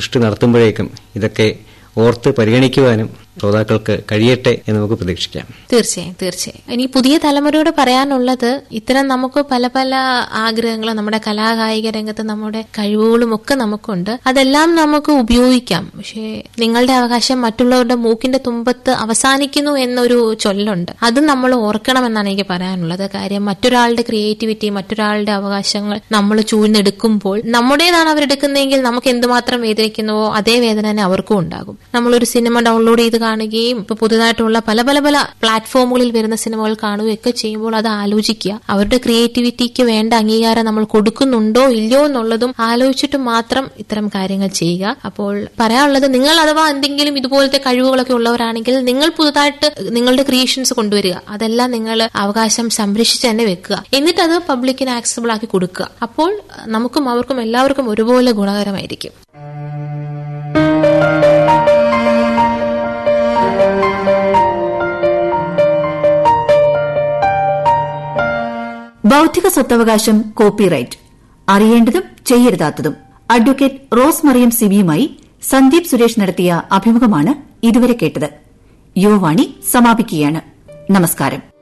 സൃഷ്ടി നടത്തുമ്പോഴേക്കും ഇതൊക്കെ ഓർത്ത് പരിഗണിക്കുവാനും ശ്രോതാക്കൾക്ക് കഴിയട്ടെ എന്ന് നമുക്ക് പ്രതീക്ഷിക്കാം തീർച്ചയായും തീർച്ചയായും ഇനി പുതിയ തലമുറയോട് പറയാനുള്ളത് ഇത്തരം നമുക്ക് പല പല ആഗ്രഹങ്ങളും നമ്മുടെ കലാകായിക രംഗത്ത് നമ്മുടെ കഴിവുകളും ഒക്കെ നമുക്കുണ്ട് അതെല്ലാം നമുക്ക് ഉപയോഗിക്കാം പക്ഷേ നിങ്ങളുടെ അവകാശം മറ്റുള്ളവരുടെ മൂക്കിന്റെ തുമ്പത്ത് അവസാനിക്കുന്നു എന്നൊരു ചൊല്ലുണ്ട് അത് നമ്മൾ ഓർക്കണമെന്നാണ് എനിക്ക് പറയാനുള്ളത് കാര്യം മറ്റൊരാളുടെ ക്രിയേറ്റിവിറ്റി മറ്റൊരാളുടെ അവകാശങ്ങൾ നമ്മൾ ചൂഴ്ന്നെടുക്കുമ്പോൾ നമ്മുടേതാണ് അവരെടുക്കുന്നതെങ്കിൽ നമുക്ക് എന്തുമാത്രം വേദനിക്കുന്നുവോ അതേ വേദന തന്നെ അവർക്കും ഉണ്ടാകും നമ്മളൊരു സിനിമ ഡൗൺലോഡ് ചെയ്ത് കാണുകയും ഇപ്പൊ പുതുതായിട്ടുള്ള പല പല പല പ്ലാറ്റ്ഫോമുകളിൽ വരുന്ന സിനിമകൾ കാണുകയൊക്കെ ചെയ്യുമ്പോൾ അത് ആലോചിക്കുക അവരുടെ ക്രിയേറ്റിവിറ്റിക്ക് വേണ്ട അംഗീകാരം നമ്മൾ കൊടുക്കുന്നുണ്ടോ ഇല്ലയോ എന്നുള്ളതും ആലോചിച്ചിട്ട് മാത്രം ഇത്തരം കാര്യങ്ങൾ ചെയ്യുക അപ്പോൾ പറയാനുള്ളത് നിങ്ങൾ അഥവാ എന്തെങ്കിലും ഇതുപോലത്തെ കഴിവുകളൊക്കെ ഉള്ളവരാണെങ്കിൽ നിങ്ങൾ പുതുതായിട്ട് നിങ്ങളുടെ ക്രിയേഷൻസ് കൊണ്ടുവരിക അതെല്ലാം നിങ്ങൾ അവകാശം സംരക്ഷിച്ച് തന്നെ വെക്കുക എന്നിട്ട് അത് പബ്ലിക്കിന് ആക്സസിബിൾ ആക്കി കൊടുക്കുക അപ്പോൾ നമുക്കും അവർക്കും എല്ലാവർക്കും ഒരുപോലെ ഗുണകരമായിരിക്കും ബൌദ്ധിക സ്വത്തവകാശം കോപ്പിറൈറ്റ് അറിയേണ്ടതും ചെയ്യരുതാത്തതും അഡ്വക്കേറ്റ് റോസ് മറിയം സിബിയുമായി സന്ദീപ് സുരേഷ് നടത്തിയ അഭിമുഖമാണ് ഇതുവരെ കേട്ടത് യുവവാണി സമാപിക്കുകയാണ് നമസ്കാരം